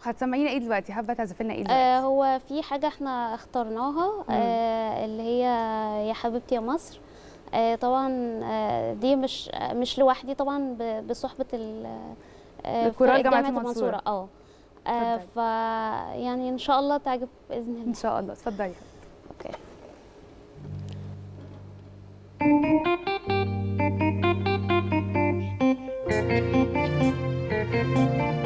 هتسمعينا ايه دلوقتي حابه تعزفي لنا ايه آه دلوقتي هو في حاجة احنا اخترناها آه اللي هي يا حبيبتي يا مصر آه طبعا آه دي مش آه مش لوحدي طبعا ب- بصحبة ال آه بكورال فرقة جامعة المنصورة. اه آه اتفضلي. ف يعني ان شاء الله تعجب باذن ان الله شاء الله اتفضلي اوكي Thank